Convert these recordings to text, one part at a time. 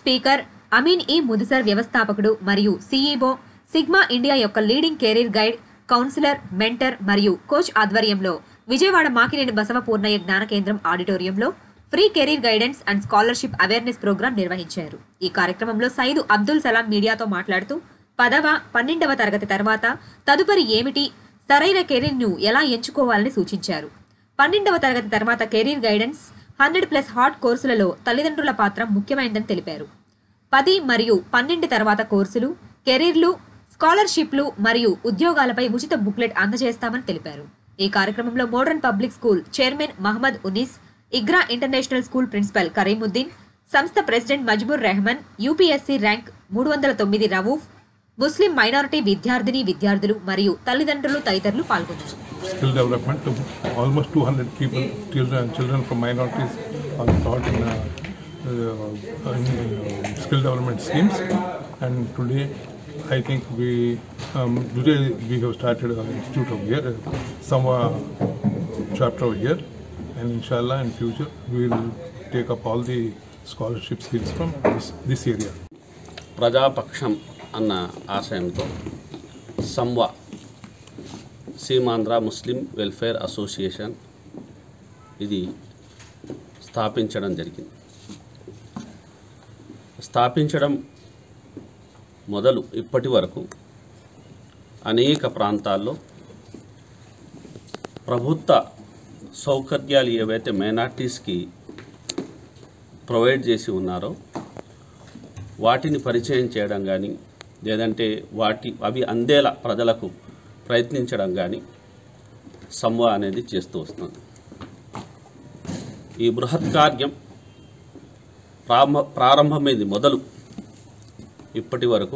Speaker Amin ఈ ముదిసర్ వ్యవస్థాపకుడు మరియు సీఈఓ సిగ్మా ఇండియా యొక్క leading career guide counsellor mentor మరియు కోచ్ ఆధ్వర్యంలో విజయవాడ మాకినేని బసవ పూర్ణయ్య జ్ఞాన కేంద్రం ఆడిటోరియంలో free career guidance and scholarship awareness program నిర్వహించారు ఈ కార్యక్రమంలో సైదు అబ్దుల్ సలాం మీడియాతో మాట్లాడుతూ పదవ పన్నెండవ తరగతి తర్వాత తదుపరి ఏమిటి సరైన కెరీర్ను ఎలా ఎంచుకోవాలని సూచించారు పన్నెండవ తరగతి తర్వాత career guidance hundred plus hot కోర్సులలో తల్లిదండ్రుల పాత్ర ముఖ్యమైనదని తెలిపారు పది మరియు పన్నెండు తర్వాత కోర్సులు కెరీర్లు స్కాలర్షిప్లు మరియు ఉద్యోగాలపై ఉచిత బుక్లెట్ అందజేస్తామని తెలిపారు ఈ కార్యక్రమంలో modern public school chairman Mohammed Unees Iqra international school principal Kareemuddin సంస్థ president Majboor Rehman UPSC rank మూడు వందల తొమ్మిది రవూఫ్ ముస్లిం మైనారిటీ విద్యార్థిని విద్యార్థులు మరియు తల్లిదండ్రులు తదితరులు పాల్గొన్నారు skill development to almost 200 people, children, children from minorities are taught in, uh, uh, in uh, skill development schemes. And today, I think we um, today we have started an institute of here, uh, some uh, chapter over here, and inshallah in future we will take up all the scholarship schemes from this, this area. ప్రజాపక్షం అన్న ఆశయంతో సంవా Seemandhra Muslim welfare association ఇది స్థాపించడం జరిగింది స్థాపించడం మొదలు ఇప్పటి వరకు అనేక ప్రాంతాల్లో ప్రభుత్వ సౌకర్యాలు ఏవైతే మైనార్టీస్కి ప్రొవైడ్ చేసి ఉన్నారో వాటిని పరిచయం చేయడం కానీ లేదంటే వాటి అవి అందేలా ప్రజలకు ప్రయత్నించడం కానీ సంవా అనేది చేస్తూ వస్తుంది ఈ బృహత్ కార్యం ప్రారంభ ప్రారంభమైంది మొదలు ఇప్పటి వరకు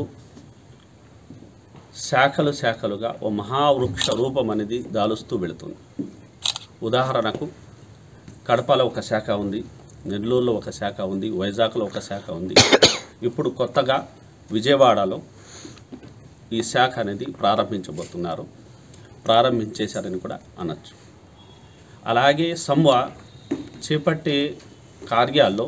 శాఖలు శాఖలుగా ఓ మహావృక్ష రూపం అనేది దాలుస్తూ వెళుతుంది ఉదాహరణకు కడపలో ఒక శాఖ ఉంది నెల్లూరులో ఒక శాఖ ఉంది వైజాగ్లో ఒక శాఖ ఉంది ఇప్పుడు కొత్తగా విజయవాడలో ఈ శాఖ అనేది ప్రారంభించబోతున్నారు ప్రారంభించేశారని కూడా అనొచ్చు అలాగే సంవా చేపట్టే కార్యాల్లో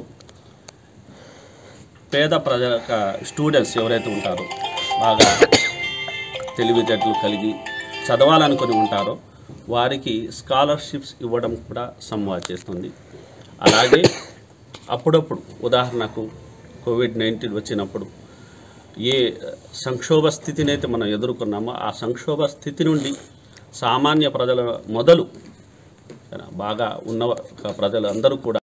పేద ప్రజల స్టూడెంట్స్ ఎవరైతే ఉంటారో బాగా తెలివితేటలు కలిగి చదవాలనుకొని ఉంటారో వారికి స్కాలర్షిప్స్ ఇవ్వడం కూడా సంవా చేస్తుంది అలాగే అప్పుడప్పుడు ఉదాహరణకు కోవిడ్ నైన్టీన్ వచ్చినప్పుడు ఏ సంక్షోభ స్థితిని అయితే మనం ఎదుర్కొన్నామో ఆ సంక్షోభ స్థితి నుండి సామాన్య ప్రజల మొదలు బాగా ఉన్న ప్రజలు అందరూ కూడా